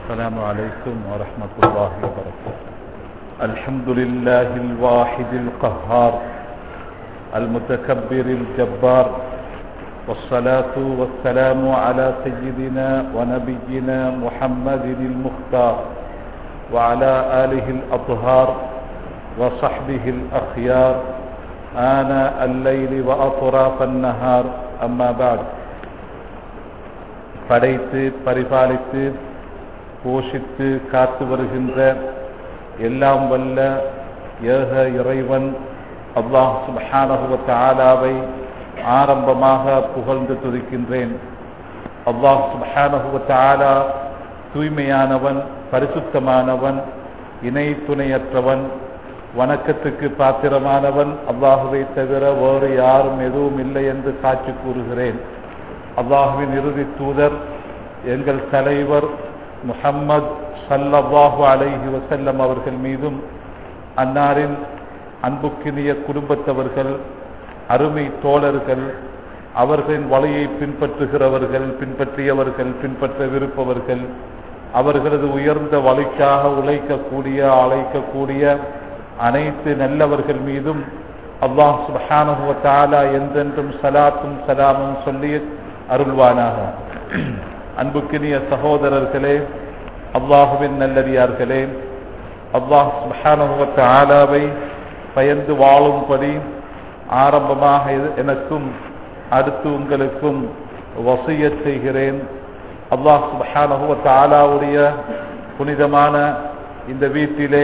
السلام عليكم ورحمة الله وبركاته الحمد لله الواحد القهار المتكبر الجبار والصلاة والسلام على سيدنا ونبينا محمد المختار وعلى آله الأطهار وصحبه الأخيار آناء الليل وأطراف النهار أما بعد படைத்து பரிபாலித்து போஷித்து காத்து வருகின்ற எல்லாம் வல்ல ஏக இறைவன் அல்லாஹ் சுபஹானஹுவத் ஆலாவை ஆரம்பமாக புகழ்ந்து துதிக்கின்றேன் அல்லாஹ் சுபஹானஹுவத் ஆலா தூய்மையானவன் பரிசுத்தமானவன் இணை துணையற்றவன் வணக்கத்துக்கு பாத்திரமானவன் அல்லாஹுவை தவிர வேறு யாரும் எதுவும் இல்லை என்று சாட்சி கூறுகிறேன் அல்லாஹுவின் இறுதி தூதர் எங்கள் தலைவர் முஹம்மது சல்லல்லாஹு அலைஹி வசல்லம் அவர்கள் மீதும் அன்னாரின் அன்புக்கினிய குடும்பத்தவர்கள் அருமை தோழர்கள் அவர்களின் வழியை பின்பற்றுகிறவர்கள் பின்பற்றியவர்கள் பின்பற்றவிருப்பவர்கள் அவர்களது உயர்ந்த வழிக்காக உழைக்கக்கூடிய அழைக்கக்கூடிய அனைத்து நல்லவர்கள் மீதும் அல்லாஹ் சுபஹானுவ தாலா எந்தென்றும் சலாத்தும் சலாமும் சொல்லி அருள்வானாக அன்புக்கினிய சகோதரர்களே அல்லாஹுவின் நல்லடியார்களே அல்லாஹ் சுபஹானுவத்த ஆலாவை பயந்து வாழும்படி ஆரம்பமாக எனக்கும் அடுத்து உங்களுக்கும் வசிய செய்கிறேன் அல்லாஹ் சுபஹானுவத்த ஆலாவுடைய புனிதமான இந்த வீட்டிலே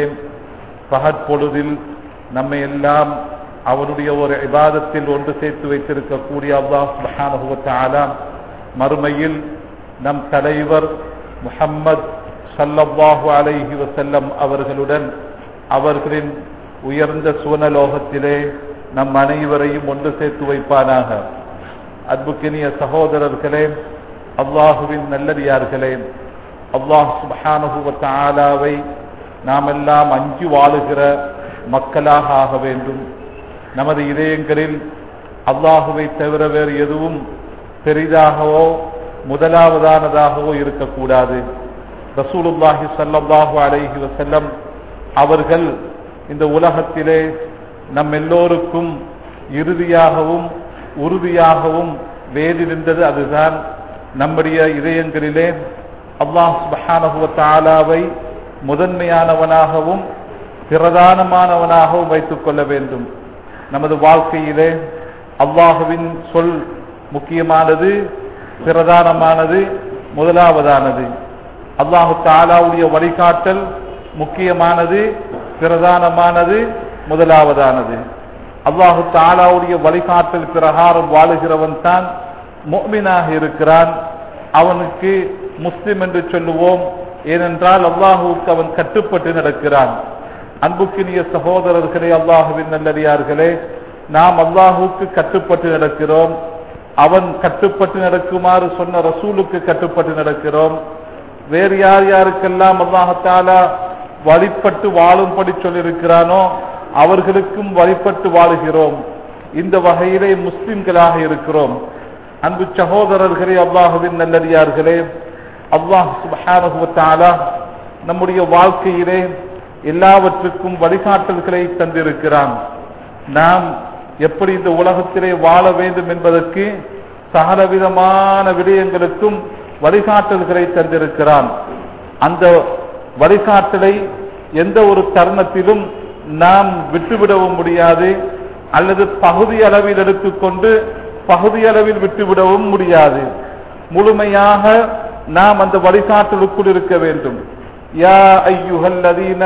பகற்பொழுதில் நம்மை எல்லாம் அவனுடைய ஒரு விவாதத்தில் ஒன்று சேர்த்து வைத்திருக்கக்கூடிய அல்லாஹ் சுபஹானுவத்த ஆலா மறுமையில் நம் தலைவர் முஹம்மது சல்லல்லாஹு அலைஹி வசல்லம் அவர்களுடன் அவர்களின் உயர்ந்த சுவனலோகத்திலே நம் அனைவரையும் ஒன்று சேர்த்து வைப்பானாக அன்புக்கினிய சகோதரர்களே அல்லாஹுவின் நல்லடியார்களே அல்லாஹ் சுபஹானுவத்த ஆலாவை நாமெல்லாம் அஞ்சு வாழுகிற மக்களாக ஆக வேண்டும் நமது இதயங்களில் அல்லாஹுவை தவிர வேறு எதுவும் பெரிதாகவோ முதலாவதானதாகவோ இருக்கக்கூடாது ரசூலுல்லாஹி சல்லாஹூ அலைஹி வசல்லம் அவர்கள் இந்த உலகத்திலே நம் எல்லோருக்கும் இறுதியாகவும் உறுதியாகவும் வேதி நின்றது அதுதான் நம்முடைய இதயங்களிலே அல்லாஹ் சுபஹானகுவத்தாலாவை முதன்மையானவனாகவும் பிரதானமானவனாகவும் வைத்துக் கொள்ள வேண்டும் நமது வாழ்க்கையிலே அல்லாஹுவின் சொல் முக்கியமானது பிரதானமானது முதலாவதானது அல்லாஹு தாலாவுடைய வழிகாட்டல் முக்கியமானது பிரதானமானது முதலாவதானது அல்லாஹு தாலாவுடைய வழிகாட்டல் பிரகாரம் வாழுகிறவன் தான் மோமினாக இருக்கிறான் அவனுக்கு முஸ்லிம் என்று சொல்லுவோம் ஏனென்றால் அல்லாஹுவுக்கு அவன் கட்டுப்பட்டு நடக்கிறான் அன்புக்கினிய சகோதரர்களே அல்லாஹுவின் நல்லடியார்களே நாம் அல்லாஹுக்கு கட்டுப்பட்டு நடக்கிறோம் அவன் கட்டுப்பட்டு நடக்குமாறு சொன்ன ரசூலுக்கு கட்டுப்பட்டு நடக்கிறோம் வேறு யார் யாருக்கெல்லாம் அல்லாஹத்தாலா வழிபட்டு வாழும்படி சொல்லியிருக்கிறானோ அவர்களுக்கும் வழிபட்டு வாழுகிறோம் இந்த வகையிலே முஸ்லிம்களாக இருக்கிறோம் அன்பு சகோதரர்களே அல்லாஹுவின் நல்லடியார்களே அல்லாஹ் சுபஹானுவத்தாலா நம்முடைய வாழ்க்கையிலே எல்லாவற்றுக்கும் வழிகாட்டல்களை தந்திருக்கிறான் நாம் எப்படி இந்த உலகத்திலே வாழ வேண்டும் என்பதற்கு சகலவிதமான விடயங்களுக்கும் வழிகாட்டல்களை தந்திருக்கிறான் அந்த வழிகாட்டலை எந்த ஒரு தருணத்திலும் நாம் விட்டுவிடவும் முடியாது அல்லது பகுதி அளவில் எடுத்துக்கொண்டு பகுதி அளவில் விட்டுவிடவும் முடியாது முழுமையாக நாம் அந்த வழிகாட்டலுக்குள் இருக்க வேண்டும் யா ஐயுகல்லதீன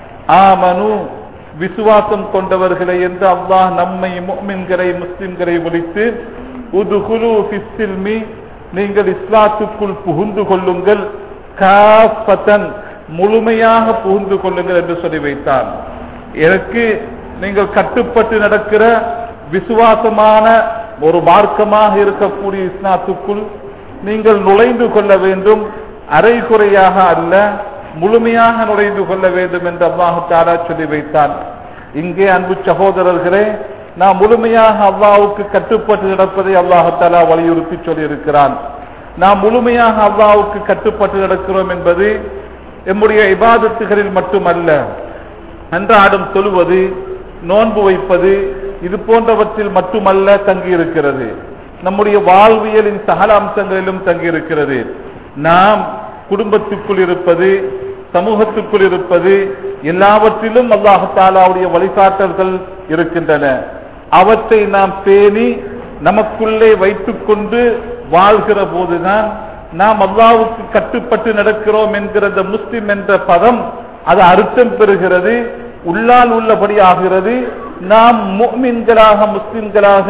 ஆமனு விசுவாசம் கொண்டவர்களை என்று அல்லாஹ் நம்மை மோமின்களை முஸ்லிம்களை விழித்து உதுகுலு பிஸ்ஸில்மி நீங்கள் இஸ்லாத்துக்குள் புகுந்து கொள்ளுங்கள் காப்பத்தன் முழுமையாக புகுந்து கொள்ளுங்கள் என்று சொல்லி வைத்தான் எனக்கு நீங்கள் கட்டுப்பட்டு நடக்கிற விசுவாசமான ஒரு மார்க்கமாக இருக்கக்கூடிய இஸ்லாத்துக்குள் நீங்கள் நுழைந்து கொள்ள வேண்டும் அரைகுறையாக அல்ல முழுமையாக நுழைந்து கொள்ள வேண்டும் என்று அல்லாஹு தாரா சொல்லி வைத்தான் இங்கே அன்பு சகோதரர்களே நாம் முழுமையாக அல்லாவுக்கு கட்டுப்பட்டு நடப்பதை அல்லாஹாலா வலியுறுத்தி சொல்லி இருக்கிறான் நாம் முழுமையாக அல்லாவுக்கு கட்டுப்பட்டு நடக்கிறோம் என்பது எம்முடைய இபாதத்துகளில் மட்டுமல்ல அன்றாடம் சொல்லுவது நோன்பு வைப்பது இது போன்றவற்றில் மட்டுமல்ல தங்கியிருக்கிறது நம்முடைய வாழ்வியலின் சகல அம்சங்களிலும் தங்கியிருக்கிறது நாம் குடும்பத்துக்குள் இருப்பது சமூகத்துக்குள் இருப்பது எல்லாவற்றிலும் அல்லாஹாலாவுடைய வழிகாட்டல்கள் இருக்கின்றன அவற்றை நாம் பேணி நமக்குள்ளே வைத்துக் கொண்டு வாழ்கிற போதுதான் நாம் அல்லாவுக்கு கட்டுப்பட்டு நடக்கிறோம் என்கிற இந்த முஸ்லிம் என்ற பதம் அது அர்த்தம் பெறுகிறது உள்ளால் உள்ளபடி ஆகிறது நாம் முக்மின்களாக முஸ்லிம்களாக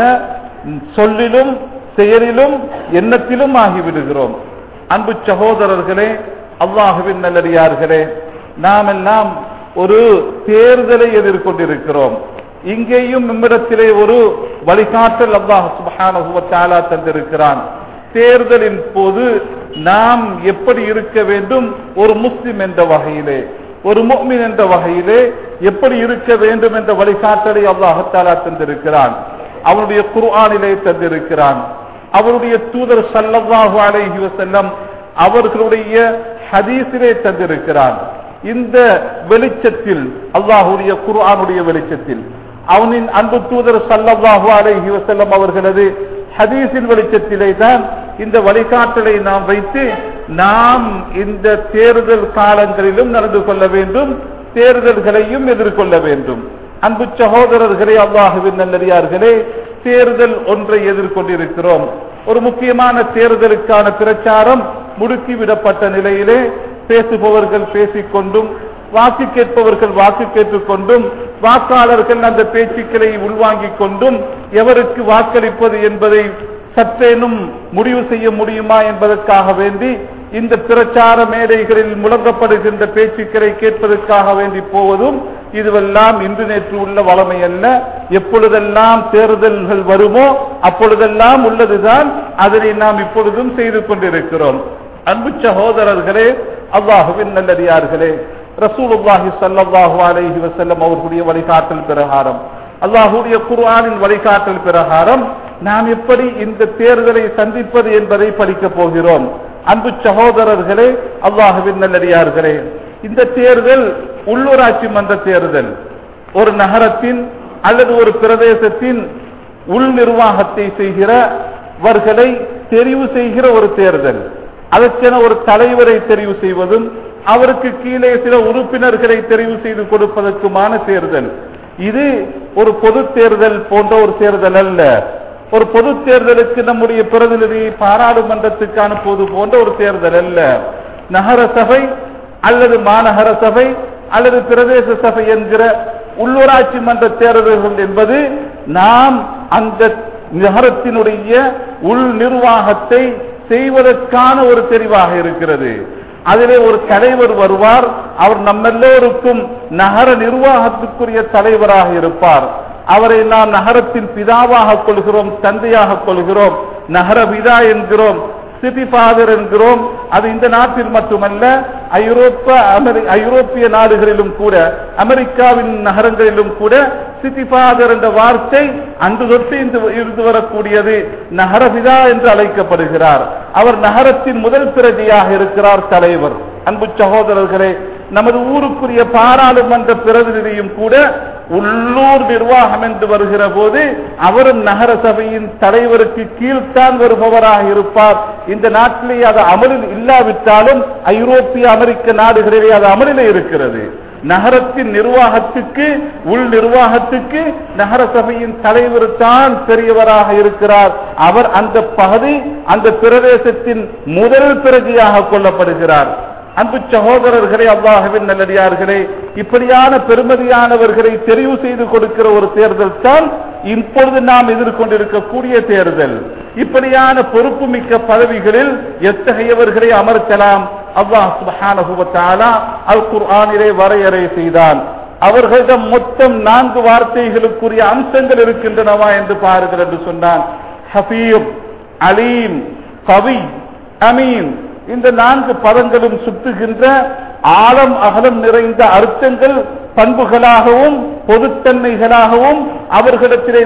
சொல்லிலும் செயலிலும் எண்ணத்திலும் ஆகிவிடுகிறோம் அன்பு சகோதரர்களே அல்லாஹுவின் நல்லடியார்களே நாம் எல்லாம் ஒரு தேர்தலை எதிர்கொண்டிருக்கிறோம் இங்கேயும் நம்மிடத்திலே ஒரு வழிகாட்டல் அல்லாஹ் சுபஹான தந்திருக்கிறான் தேர்தலின் போது நாம் எப்படி இருக்க வேண்டும் ஒரு முஸ்லிம் என்ற வகையிலே ஒரு முக்மின் என்ற வகையிலே எப்படி இருக்க வேண்டும் என்ற வழிகாட்டலை அல்லாஹத்தாலா தந்திருக்கிறான் அவனுடைய குர்ஆனிலே தந்திருக்கிறான் அவருடைய தூதர் சல்லல்லாஹு அலைஹி வஸல்லம் அவர்களுடைய ஹதீஸிலே தந்திருக்கிறான் இந்த வெளிச்சத்தில் அல்லாஹுடைய குர்ஆனுடைய வெளிச்சத்தில் அவனின் அன்பு தூதர் சல்லல்லாஹு அலைஹி வஸல்லம் அவர்களது ஹதீஸின் வெளிச்சத்திலே தான் இந்த வழிகாட்டலை நாம் வைத்து நாம் இந்த தேர்தல் காலங்களிலும் நடந்து கொள்ள வேண்டும் தேர்தல்களையும் எதிர்கொள்ள வேண்டும் அன்பு சகோதரர்களே அல்லாஹுவின் நல்லடியார்களே தேர்தல் ஒன்றை எதிர்கொண்டிருக்கிறோம் ஒரு முக்கியமான தேர்தலுக்கான பிரச்சாரம் முடுக்கிவிடப்பட்ட நிலையிலே பேசுபவர்கள் பேசிக்கொண்டும் வாக்கு கேட்பவர்கள் வாக்கு கேட்டுக்கொண்டும் வாக்காளர்கள் அந்த பேச்சுக்களை உள்வாங்கிக் கொண்டும் எவருக்கு வாக்களிப்பது என்பதை சற்றேனும் முடிவு செய்ய முடியுமா என்பதற்காக வேண்டி இந்த பிரச்சார மேடைகளில் முழங்கப்படுகின்ற பேச்சுக்களை கேட்பதற்காக வேண்டி போவதும் இதுவெல்லாம் இன்று நேற்று உள்ள வளமை அல்ல எப்பொழுதெல்லாம் தேர்தல்கள் வருமோ அப்பொழுதெல்லாம் உள்ளதுதான் அதனை நாம் இப்பொழுதும் செய்து கொண்டிருக்கிறோம் அன்பு சகோதரர்களே அல்லாஹுவின் நல்லடியார்களே ரசூலுல்லாஹி ஸல்லல்லாஹு அலைஹி வஸல்லம் அவர்களுடைய வழிகாட்டல் பிரகாரம் அல்லாஹுடைய குர்ஆனின் வழிகாட்டல் பிரகாரம் நாம் எப்படி இந்த தேர்தலை சந்திப்பது என்பதை படிக்கப் போகிறோம் அன்பு சகோதரர்களே அல்லாஹுவின் நல்லடியார்களே இந்த தேர்தல் உள்ளூராட்சி மன்ற தேர்தல் ஒரு நகரத்தின் அல்லது ஒரு பிரதேசத்தின் உள் நிர்வாகத்தை செய்கிறவர்களை தெரிவு செய்கிற ஒரு தேர்தல் அதற்கென ஒரு தலைவரை தெரிவு செய்வதும் அவருக்கு கீழே சில உறுப்பினர்களை தெரிவு செய்து கொடுப்பதற்குமான தேர்தல் இது ஒரு பொது தேர்தல் போன்ற ஒரு தேர்தல் அல்ல ஒரு பொது தேர்தலுக்கு நம்முடைய பிரதிநிதி பாராளுமன்றத்துக்கு அனுப்புவது போன்ற ஒரு தேர்தல் அல்ல நகர சபை அல்லது மாநகர சபை அல்லது பிரதேச சபை என்கிற உள்ளூராட்சி மன்ற தேர்தல்கள் என்பது நாம் அந்த நகரத்தினுடைய உள் நிர்வாகத்தை செய்வதற்கான ஒரு தெரிவாக இருக்கிறது அதிலே ஒரு தலைவர் வருவார் அவர் நம்மெல்லோருக்கும் நகர நிர்வாகத்துக்குரிய தலைவராக இருப்பார் அவரை நாம் நகரத்தின் பிதாவாக கொள்கிறோம் தந்தையாக கொள்கிறோம் நகர பிதா என்கிறோம் சிட்டி ஃபாதர் என்கிறோம் அது இந்த நாட்டில் மட்டுமல்ல ஐரோப்ப அமெரி ஐரோப்பிய நாடுகளிலும் கூட அமெரிக்காவின் நகரங்களிலும் கூட சிட்டி ஃபாதர் என்ற வார்த்தை அன்று தொட்டு இந்த இருந்து வரக்கூடியது நகரபிதா என்று அழைக்கப்படுகிறார் அவர் நகரத்தின் முதல் பிரதியாக இருக்கிறார் தலைவர் அன்பு சகோதரர்களே நமது ஊருக்குரிய பாராளுமன்ற பிரதிநிதியும் கூட உள்ளூர் நிர்வாகம் என்று வருகிற போது அவரும் நகர சபையின் தலைவருக்கு கீழ்த்தான் வருபவராக இருப்பார் இந்த நாட்டிலே அது அமலில் இல்லாவிட்டாலும் ஐரோப்பிய அமெரிக்க நாடுகளிலே அது அமலிலே இருக்கிறது நகரத்தின் நிர்வாகத்துக்கு உள் நிர்வாகத்துக்கு நகர சபையின் தலைவர் தான் பெரியவராக இருக்கிறார் அவர் அந்த பகுதி அந்த பிரதேசத்தின் முதல் பிரதியாக கொள்ளப்படுகிறார் அன்பு சகோதரர்களே அல்லாஹவின் நல்லடியார்களே இப்படியான பெருமதியானவர்களை தெரிவு செய்து கொடுக்கிற ஒரு தேர்தல் தான் இப்பொழுது நாம் எதிர்கொண்டிருக்கக்கூடிய தேர்தல் இப்படியான பொறுப்புமிக்க பதவிகளில் எத்தகையவர்களை அமர்த்தலாம் அல்லாஹ் சுபஹானஹுவத்தாலா அல் குர்ஆனிலே வரையறை செய்தான் அவர்களிடம் மொத்தம் நான்கு வார்த்தைகளுக்குரிய அம்சங்கள் இருக்கின்றனவா என்று பாருங்கள் என்று சொன்னான் ஹபீப் அலீம் கவி அமீன் இந்த நான்கு பதங்களும் சுட்டுகின்ற ஆழம் அகலம் நிறைந்த அர்த்தங்கள் பண்புகளாகவும் பொதுத்தன்மைகளாகவும் அவர்களிடத்திலே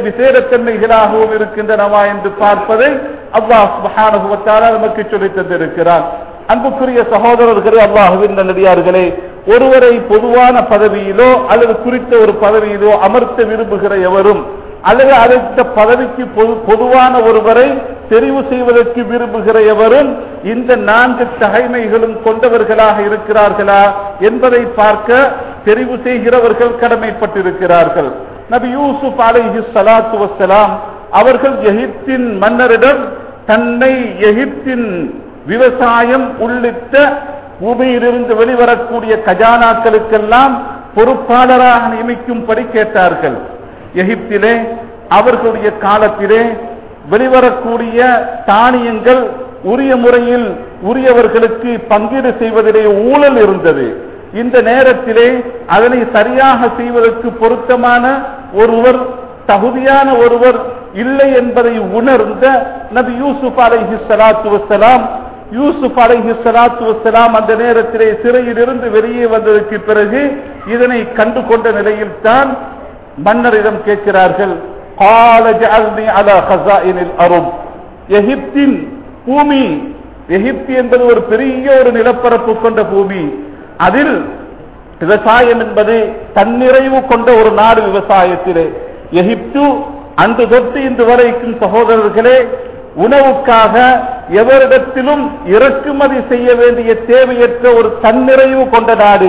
விசேடத்தன்மைகளாகவும் இருக்கின்றனவா என்று பார்ப்பதை அல்லாஹ் சுபஹானஹு நமக்கு சொல்லி தந்திருக்கிறான் அன்புக்குரிய சகோதரர்களே அல்லாஹுவின் நல்லடியார்களே ஒருவரை பொதுவான பதவியிலோ அல்லது குறித்த ஒரு பதவியிலோ அமர்த்த விரும்புகிற எவரும் அல்லது அடுத்த பதவிக்கு பொது- பொதுவான ஒருவரை தெரிவு செய்வதற்கு விரும்புகிற எவரும் இந்த நான்கு தகைமைகளும் கொண்டவர்களாக இருக்கிறார்களா என்பதை பார்க்க தெரிவு செய்கிறவர்கள் கடமைப்பட்டிருக்கிறார்கள் நபி யூசுப் அலைஹி ஸலாத்து வஸ்ஸலாம் அவர்கள் எகிப்தின் மன்னரிடம் தன்னை எகிப்தின் விவசாயம் உள்ளிட்ட பூமியிலிருந்து வெளிவரக்கூடிய கஜானாக்களுக்கெல்லாம் பொறுப்பாளராக நியமிக்கும்படி கேட்டார்கள் எகிப்திலே அவர்களுடைய காலத்திலே வெளிவரக்கூடிய தானியங்கள் உரிய முறையில் உரியவர்களுக்கு பங்கீடு செய்வதிலே ஊழல் இருந்தது இந்த நேரத்திலே அதனை சரியாக செய்வதற்கு பொருத்தமான ஒருவர் தகுதியான ஒருவர் இல்லை என்பதை உணர்ந்த நபி யூசுப் அலைஹி ஸலாத்து வஸ்ஸலாம் யூசுப் அலைஹி ஸலாத்து வஸ்ஸலாம் அந்த நேரத்திலே சிறையில் இருந்து வெளியே வந்ததற்கு பிறகு இதனை கண்டு கொண்ட நிலையில் தான் மன்னரிடம் கேட்கிறார்கள் قال اجعلني على خزائن الارض எகிப்தின் பூமி எகிப்து என்பது ஒரு பெரிய ஒரு நிலப்பரப்பு கொண்ட பூமி அதில் விவசாயம் என்பது தன்னிறைவு கொண்ட ஒரு நாடு விவசாயத்திலே எகிப்து அன்று தொட்டு இன்று வரைக்கும் சகோதரர்களே உணவுக்காக எவரிடத்திலும் இறக்குமதி செய்ய வேண்டிய தேவையற்ற ஒரு தன்னிறைவு கொண்ட நாடு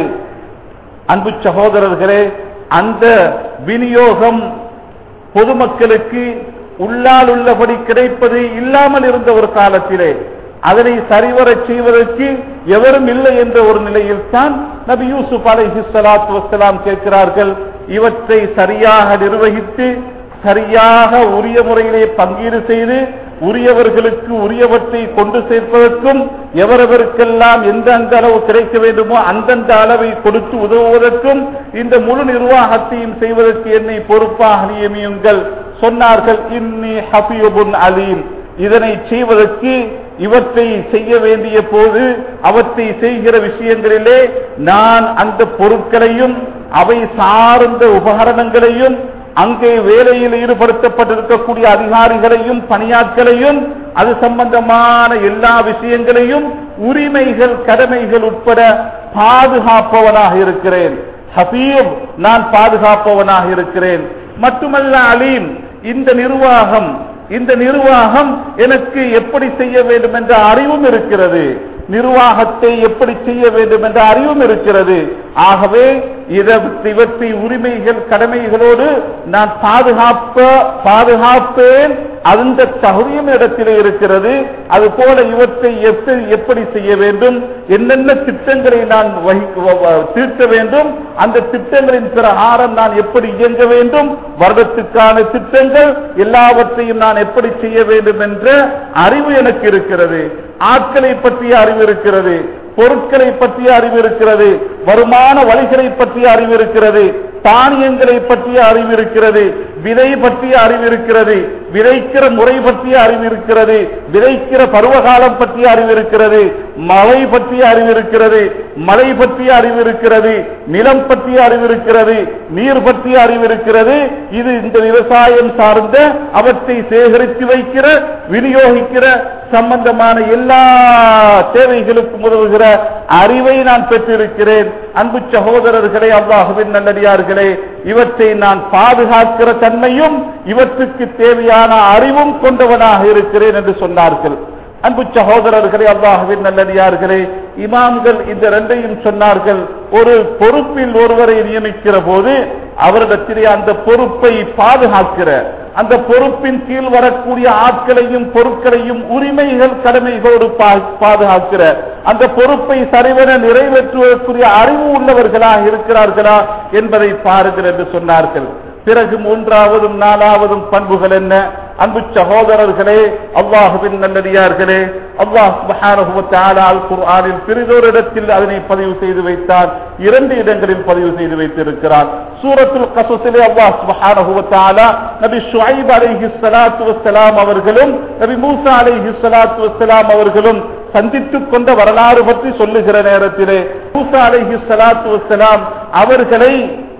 அன்பு சகோதரர்களே அந்த விநியோகம் பொதுமக்களுக்கு உள்ளால் உள்ளபடி கிடைப்பது இல்லாமல் இருந்த ஒரு காலத்திலே அதனை சரிவரச் செய்வதற்கு எவரும் இல்லை என்ற ஒரு நிலையில் தான் நபி யூசுப் அலைஹி ஸலாத்து வஸ்ஸலாம் கேட்கிறார்கள் இவற்றை சரியாக நிர்வகித்து சரியாக உரிய முறையிலே பங்கீடு செய்து உரியவர்களுக்கு உரியவற்றை கொண்டு சேர்ப்பதற்கும் எவரவருக்கெல்லாம் எந்தெந்த அளவு கிடைக்க வேண்டுமோ அந்தந்த அளவை கொடுத்து உதவுவதற்கும் இந்த முழு நிர்வாகத்தையும் செய்வதற்கு என்னை பொறுப்பாக நியமியுங்கள் சொன்னார்கள் இன்னி ஹபியுபுன் அலீம் இதனை செய்வதற்கு இவற்றை செய்ய வேண்டிய போது அவற்றை செய்கிற விஷயங்களிலே நான் அந்த பொருட்களையும் அவை சார்ந்த உபகரணங்களையும் அங்கே வேலையில் ஈடுபடுத்தப்பட்டிருக்கக்கூடிய அதிகாரிகளையும் பணியாட்களையும் அது சம்பந்தமான எல்லா விஷயங்களையும் உரிமைகள் கடமைகள் உட்பட பாதுகாப்பவனாக இருக்கிறேன் ஹபீப் நான் பாதுகாப்பவனாக இருக்கிறேன் மட்டுமல்ல அலீம் இந்த நிர்வாகம் இந்த நிர்வாகம் எனக்கு எப்படி செய்ய வேண்டும் என்ற அறிவும் இருக்கிறது நிர்வாகத்தை எப்படி செய்ய வேண்டும் என்ற அறிவும் இருக்கிறது ஆகவே இத- இவற்றை உரிமைகள் கடமைகளோடு நான் பாதுகாப்ப பாதுகாப்பேன் அந்த தகுதியும் இடத்திலே இருக்கிறது அதுபோல இவற்றை எப்படி எப்படி செய்ய வேண்டும் என்னென்ன திட்டங்களை நான் வகிக்க- வ- வ- தீர்க்க வேண்டும் அந்த திட்டங்களின் பிரகாரம் நான் எப்படி இயங்க வேண்டும் வருடத்துக்கான திட்டங்கள் எல்லாவற்றையும் நான் எப்படி செய்ய வேண்டும் என்ற அறிவு எனக்கு இருக்கிறது ஆட்களை பற்றிய அறிவு இருக்கிறது பொருட்களை பற்றிய அறிவு இருக்கிறது வருமான வழிகளை பற்றிய அறிவு இருக்கிறது தானியங்களை பற்றிய அறிவு இருக்கிறது விதை பற்றிய அறிவு இருக்கிறது விதைக்கிற முறை பற்றிய அறிவு இருக்கிறது விதைக்கிற பருவகாலம் பற்றிய அறிவு இருக்கிறது மழை பற்றிய அறிவு இருக்கிறது மழை பற்றிய அறிவு இருக்கிறது நிலம் பற்றிய அறிவு இருக்கிறது நீர் பற்றிய அறிவு இருக்கிறது இது இந்த விவசாயம் சார்ந்த அவற்றை சேகரித்து வைக்கிற விநியோகிக்கிற சம்பந்தமான எல்லா தேவைகளுக்கும் உதவுகிற அறிவை நான் பெற்றிருக்கிறேன் அன்பு சகோதரர்களே அல்லாஹுவின் நல்லடியார்களே இவற்றை நான் பாதுகாக்கிற தன்மையும் இவற்றுக்கு தேவையான அறிவும் கொண்டவனாக இருக்கிறேன் என்று சொன்னார்கள் அன்பு சகோதரர்களே அல்லாஹுவின் நல்லடியார்களே இமாம்கள் இந்த ரெண்டையும் சொன்னார்கள் ஒரு பொறுப்பில் ஒருவரை நியமிக்கிற போது அவரிடத்திலே அந்த பொறுப்பை பாதுகாக்கிற அந்த பொறுப்பின் கீழ் வரக்கூடிய ஆட்களையும் பொருட்களையும் உரிமைகள் கடமைகளோடு பா- பாதுகாக்கிற அந்த பொறுப்பை சரிவர நிறைவேற்றுவதற்குரிய அறிவு உள்ளவர்களாக இருக்கிறார்களா என்பதை பாருங்கள் என்று சொன்னார்கள் பிறகு மூன்றாவதும் நாலாவதும் பண்புகள் என்ன அன்பு சகோதரர்களே அல்லாஹுவின் நல்லடியார்களே அல்லாஹ் சுப்ஹானஹு வ தஆலா அல் குர்ஆனில் பிரிதோர் இடத்தில் அதனை பதிவு செய்து வைத்தார் இரண்டு இடங்களில் பதிவு செய்து வைத்திருக்கிறார் சூரத்துல் கசஸிலே அல்லாஹ் சுப்ஹானஹு வ தஆலா நபி ஷுஐப் அலைஹி ஸலாத்து வஸ்ஸலாம் அவர்களும் நபி மூசா அலைஹி ஸலாத்து வஸ்ஸலாம் அவர்களும் சந்தித்துக் கொண்ட வரலாறு பற்றி சொல்லுகிற நேரத்திலே மூசா அலைஹி ஸலாத்து வஸ்ஸலாம் அவர்களை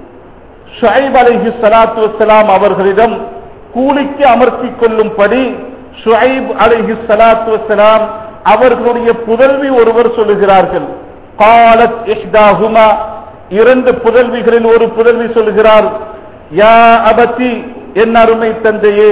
ஷுஐப் அலைஹி ஸலாத்து வஸ்ஸலாம் அவர்களிடம் கூலிக்கு அமர்த்திக் கொள்ளும்படி ஷுஐப் அலைஹி ஸலாத்து வஸ்ஸலாம் அவர்களுடைய புதல்வி ஒருவர் சொல்லுகிறார்கள் காலத் இஹ்தாஹுமா இரண்டு புதல்விகளில் ஒரு புதல்வி சொல்லுகிறார் யா அபதி என் அருமை தந்தையே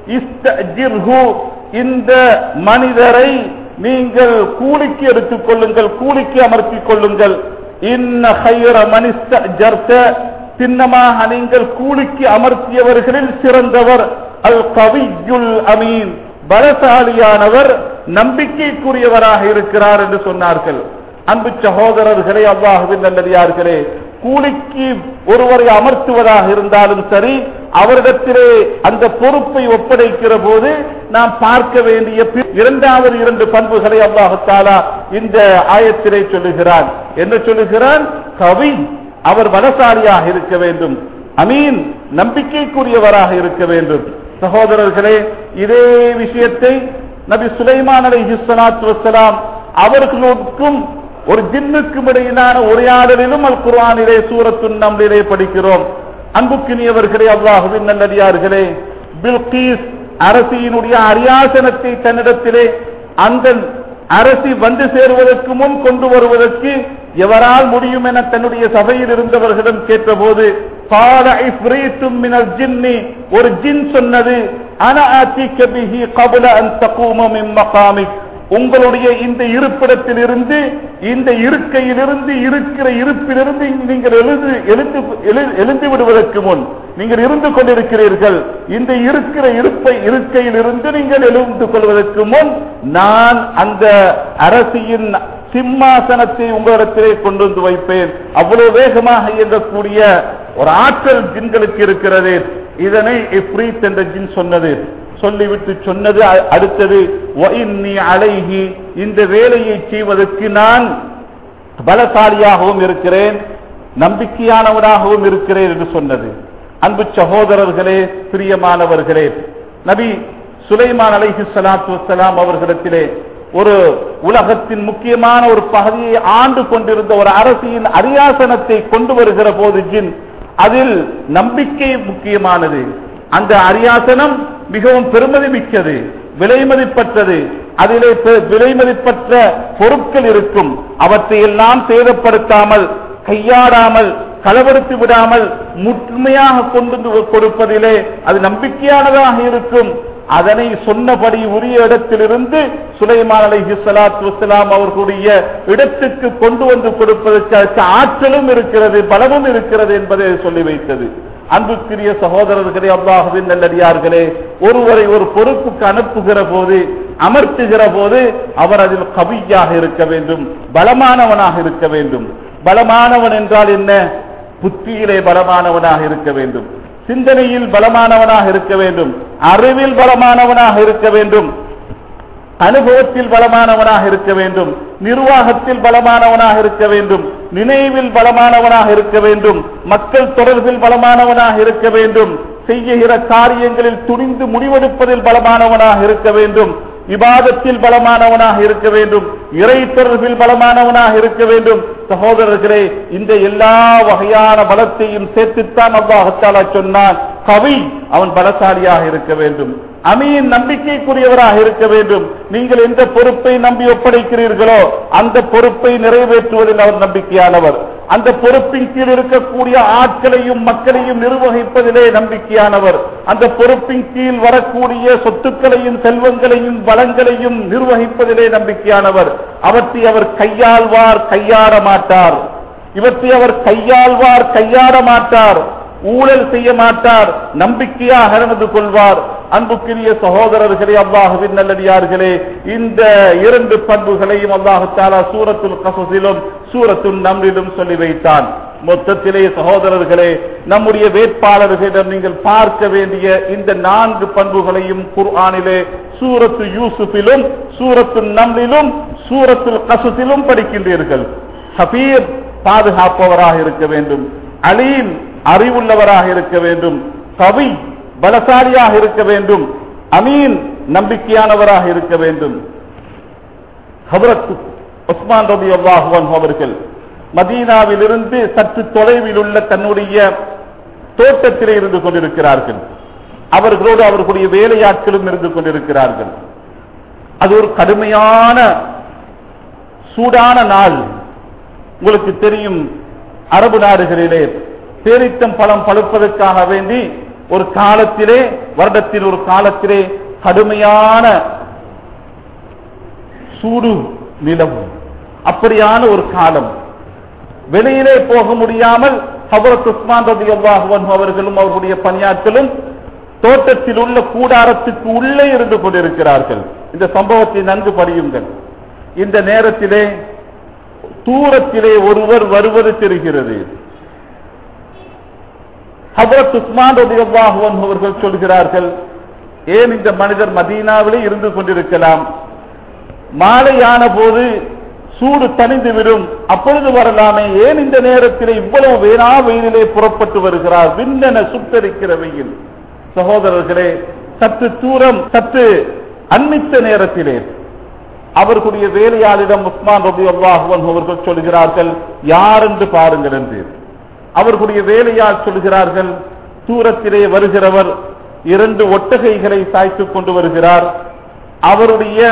இஸ்தஜிர்ஹு இந்த மனிதரை நீங்கள் கூலிக்கு எடுத்துக் கொள்ளுங்கள் கூலிக்கு அமர்த்திக் கொள்ளுங்கள் இன்ன ஹைர மனிஸ்தஜர்த சின்னமாக நீங்கள் கூலிக்கு அமர்த்தியவர்களில் சிறந்தவர் அல் கவியுல் அமீன் பலசாலியானவர் நம்பிக்கைக்குரியவராக இருக்கிறார் என்று சொன்னார்கள் அன்பு சகோதரர்களே அல்லாஹுவின் நல்லடியார்களே கூலிக்கு ஒருவரை அமர்த்துவதாக இருந்தாலும் சரி அவரிடத்திலே அந்த பொறுப்பை ஒப்படைக்கிற போது நாம் பார்க்க வேண்டிய பி- இரண்டாவது இரண்டு பண்புகளை அல்லாஹு தாலா இந்த ஆயத்திலே சொல்லுகிறான் என்ன சொல்லுகிறான் கவி அவர் பலசாலியாக இருக்க வேண்டும் அமீன் நம்பிக்கைக்குரியவராக இருக்க வேண்டும் சகோதரர்களே இதே விஷயத்தை நபி சுலைமான் அலைஹி ஸலாத்து வஸ்ஸலாம் அவர்களுக்கும் ஒரு ஜின்னுக்கும் இடையிலான உரையாடலிலும் அல் குர்ஆனிலே சூரத்துன் நம்லிலே படிக்கிறோம் அன்புக்கினியவர்களே அல்லாஹுவின் நல்லடியார்களே பில்கீஸ் அரசியினுடைய அரியாசனத்தை தன்னிடத்திலே அந்த அரசி வந்து சேருவதற்கு முன் கொண்டு வருவதற்கு எவரால் முடியும் என தன்னுடைய சபையில் இருந்தவர்களிடம் கேட்டபோது قال عفريت من الجن ஒரு ஜின் சொன்னது انا اتيك به قبل ان تقوم من مقامك உங்களுடைய இந்த இருப்பிடத்தில் இருந்து இந்த இருக்கையிலிருந்து இருக்கிற இருப்பிலிருந்து நீங்கள் எழுந்து எழுந்து எழு- எழுந்து விடுவதற்கு முன் நீங்கள் இருந்து கொண்டிருக்கிறீர்கள் இந்த இருக்கிற இருப்பை இருக்கையில் இருந்து நீங்கள் எழுந்து கொள்வதற்கு முன் நான் அந்த அரசியின் சிம்மாசனத்தை உங்களிடத்திலே கொண்டு வந்து வைப்பேன் அவ்வளவு வேகமாக இயங்கக்கூடிய ஒரு ஆற்றல் ஜின்களுக்கு இருக்கிறது இதனை இப்ரீத் என்ற ஜின் சொன்னது சொல்லிவிட்டு சொன்னது அ- அடுத்தது "வஇன்னி அலைஹி இந்த வேலையை செய்வதற்கு நான் பலசாலியாகவும் இருக்கிறேன் நம்பிக்கையானவனாகவும் இருக்கிறேன் என்று சொன்னது அன்பு சகோதரர்களே பிரியமானவர்களே நபி சுலைமான் அலைஹி ஸலாத்து வஸ்ஸலாம் அவர்களிடத்திலே ஒரு உலகத்தின் முக்கியமான ஒரு பகுதியை ஆண்டு கொண்டிருந்த ஒரு அரசியின் அரியாசனத்தை கொண்டு வருகிற போது ஜின் அதில் நம்பிக்கை முக்கியமானது அந்த அரியாசனம் மிகவும் பெருமதி மிக்கது விலைமதிப்பற்றது அதிலே பெ- விலைமதிப்பற்ற பொருட்கள் இருக்கும் அவற்றை எல்லாம் சேதப்படுத்தாமல் கையாடாமல் களவெடுத்து விடாமல் முற்றுமையாக கொண்டு வந்து கொடுப்பதிலே அது நம்பிக்கையானதாக இருக்கும் அதனை சொன்னபடி உரிய இடத்திலிருந்து சுலைமான் அலைஹி ஸலாத்து வஸ்ஸலாம் அவர்களுடைய இடத்துக்கு கொண்டு வந்து கொடுப்பதற்கு அதற்கு ஆற்றலும் இருக்கிறது பலமும் இருக்கிறது என்பதை சொல்லி வைத்தது அன்புக்குரிய சகோதரர்களே அல்லாஹுவின் நல்லடியார்களே ஒருவரை ஒரு பொறுப்புக்கு அனுப்புகிற போது அமர்த்துகிற போது அவர் அதில் கவியாக இருக்க வேண்டும் பலமானவனாக இருக்க வேண்டும் பலமானவன் என்றால் என்ன புத்தியிலே பலமானவனாக இருக்க வேண்டும் சிந்தனையில் பலமானவனாக இருக்க வேண்டும் அறிவில் பலமானவனாக இருக்க வேண்டும் அனுபவத்தில் பலமானவனாக இருக்க வேண்டும் நிர்வாகத்தில் பலமானவனாக இருக்க வேண்டும் நினைவில் பலமானவனாக இருக்க வேண்டும் மக்கள் தொடர்பில் பலமானவனாக இருக்க வேண்டும் செய்யுகிற காரியங்களில் துணிந்து முடிவெடுப்பதில் பலமானவனாக இருக்க வேண்டும் இபாதத்தில் பலமானவனாக இருக்க வேண்டும் இறை தொடர்பில் பலமானவனாக இருக்க வேண்டும் சகோதரர்களே இந்த எல்லா வகையான பலத்தையும் சேர்த்துத்தான் அல்லாஹத்தாலா சொன்னான் கவி அவன் பலசாலியாக இருக்க வேண்டும் அமீன் நம்பிக்கைக்குரியவராக இருக்க வேண்டும் நீங்கள் எந்த பொறுப்பை நம்பி ஒப்படைக்கிறீர்களோ அந்த பொறுப்பை நிறைவேற்றுவதில் அவர் நம்பிக்கையானவர் அந்த பொறுப்பின் கீழ் இருக்கக்கூடிய ஆட்களையும் மக்களையும் நிர்வகிப்பதிலே நம்பிக்கையானவர் அந்த பொறுப்பின் கீழ் வரக்கூடிய சொத்துக்களையும் செல்வங்களையும் வளங்களையும் நிர்வகிப்பதிலே நம்பிக்கையானவர் அவற்றை அவர் கையாள்வார் கையாட மாட்டார் இவற்றை அவர் கையாள்வார் கையாட மாட்டார் ஊழல் செய்ய மாட்டார் நம்பிக்கையாக நடந்து கொள்வார் அன்புக்குரிய சகோதரர்களே அல்லாஹுவின் நல்லடியார்களே இந்த இரண்டு பண்புகளையும் அல்லாஹு தாலா சூரத்துல் கசஸிலும் சூரத்துல் நம்ரிலும் சொல்லி வைத்தான் மொத்தத்திலே சகோதரர்களே நம்முடைய வேட்பாளர்களிடம் நீங்கள் பார்க்க வேண்டிய இந்த நான்கு பண்புகளையும் குர்ஆனிலே சூரத்து யூசுஃபிலும் சூரத்து நம்ரிலும் சூரத்துல் கசஸிலும் படிக்கின்றீர்கள் ஹபீர் பாதுகாப்பவராக இருக்க வேண்டும் அலீம் அறிவுள்ளவராக இருக்க வேண்டும் கவி பலசாலியாக இருக்க வேண்டும் அமீன் நம்பிக்கையானவராக இருக்க வேண்டும் ஹபரத் உஸ்மான் ரபி அல்லாஹுவன் அவர்கள் மதீனாவிலிருந்து சற்று தொலைவில் உள்ள தன்னுடைய தோட்டத்திலே இருந்து கொண்டிருக்கிறார்கள் அவர்களோடு அவர்களுடைய வேலையாட்களும் இருந்து கொண்டிருக்கிறார்கள் அது ஒரு கடுமையான சூடான நாள் உங்களுக்கு தெரியும் அரபு நாடுகளிலே பேரித்தம் பழம் பழுப்பதற்காக வேண்டி ஒரு காலத்திலே வருடத்தில் ஒரு காலத்திலே கடுமையான சூடு நிலவும் அப்படியான ஒரு காலம் வெளியிலே போக முடியாமல் ஹபரத் உஸ்மான் ரதி அவர்களும் அவர்களுடைய பணியாட்களும் தோட்டத்தில் உள்ள கூடாரத்துக்கு உள்ளே இருந்து கொண்டிருக்கிறார்கள் இந்த சம்பவத்தை நன்கு படியுங்கள் இந்த நேரத்திலே தூரத்திலே ஒருவர் வருவது தெரிகிறது ஹபரத் உஸ்மான் ரதி அவர்கள் சொல்கிறார்கள் ஏன் இந்த மனிதர் மதீனாவிலே இருந்து கொண்டிருக்கலாம் மாலையான போது சூடு தணிந்து விடும் அப்பொழுது வரலாமே ஏன் இந்த நேரத்திலே இவ்வளவு வேணா வெயிலிலே புறப்பட்டு வருகிறார் விண்ணென சுட்டரிக்கிற வெயில் சகோதரர்களே சற்று தூரம் சற்று அன்னித்த நேரத்திலே அவர்களுடைய வேலையாளிடம் உஸ்மான் ரபி அல்லாஹுவன் அவர்கள் சொல்கிறார்கள் யார் என்று பாருங்கள் என்று அவர்களுடைய வேலையால் சொல்கிறார்கள் தூரத்திலே வருகிறவர் இரண்டு ஒட்டகைகளை சாய்த்துக் கொண்டு வருகிறார் அவருடைய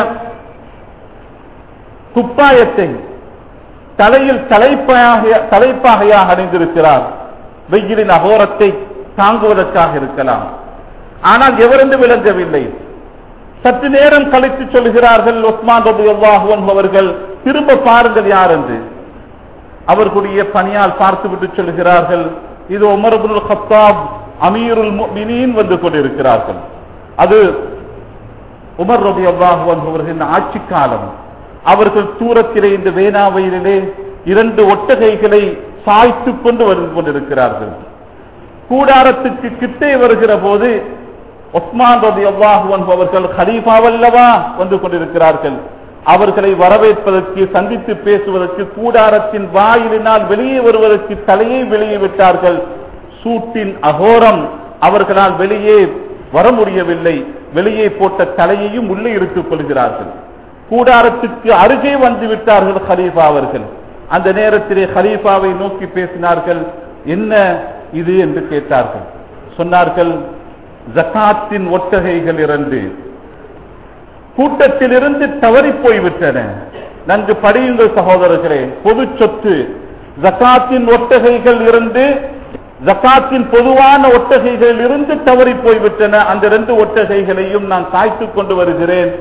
குப்பாயத்தை தலையில் தலைப்பாக தலைப்பாகையாக அணிந்திருக்கிறார் வெயிலின் அகோரத்தை தாங்குவதற்காக இருக்கலாம் ஆனால் எவரென்று விளங்கவில்லை சற்று நேரம் கழித்து சொல்கிறார்கள் ஒஸ்மான் ரபு அல்லாஹுவன் அவர்கள் திரும்ப பாருங்கள் யார் என்று அவர்களுடைய பணியால் பார்த்துவிட்டு சொல்கிறார்கள் இது உமர்புல் ஹத்தாப் அமீருல் முஃமினீன் வந்து கொண்டிருக்கிறார்கள் அது உமர் ரபி அல்லாஹுவன் அவர்களின் ஆட்சி காலம் அவர்கள் தூரத்திலே இந்த வேணாவையிலே இரண்டு ஒட்டகைகளை சாய்த்துக் கொண்டு வந்து கொண்டிருக்கிறார்கள் கூடாரத்துக்கு கிட்டே வருகிற போது ஒஸ்மான் ரபி அல்லாஹுவன் அவர்கள் ஹலீஃபாவல்லவா வந்து கொண்டிருக்கிறார்கள் அவர்களை வரவேற்பதற்கு சந்தித்து பேசுவதற்கு கூடாரத்தின் வாயிலினால் வெளியே வருவதற்கு தலையை வெளியே விட்டார்கள் சூட்டின் அகோரம் அவர்களால் வெளியே வர முடியவில்லை வெளியே போட்ட தலையையும் உள்ளே எடுத்துக் கொள்கிறார்கள் கூடாரத்துக்கு அருகே வந்து விட்டார்கள் ஹலீஃபா அவர்கள் அந்த நேரத்திலே ஹலீஃபாவை நோக்கி பேசினார்கள் என்ன இது என்று கேட்டார்கள் சொன்னார்கள் ஜக்காத்தின் ஒட்டகைகள் இரண்டு கூட்டத்திலிருந்து தவறி போய்விட்டன நன்கு படியுங்கள் சகோதரர்களே பொது சொத்து ஜக்காத்தின் ஒட்டகைகள் இருந்து ஜக்காத்தின் பொதுவான ஒட்டகைகள் இருந்து தவறி போய்விட்டன அந்த ரெண்டு ஒட்டகைகளையும் நான் காய்த்துக் கொண்டு வருகிறேன்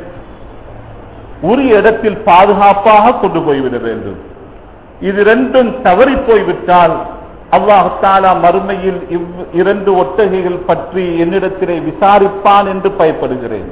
உரிய இடத்தில் பாதுகாப்பாக கொண்டு போய்விட வேண்டும் இது ரெண்டும் தவறி போய்விட்டால் அல்லாஹாலா மறுமையில் இவ் இரண்டு ஒட்டகைகள் பற்றி என்னிடத்திலே விசாரிப்பான் என்று பயப்படுகிறேன்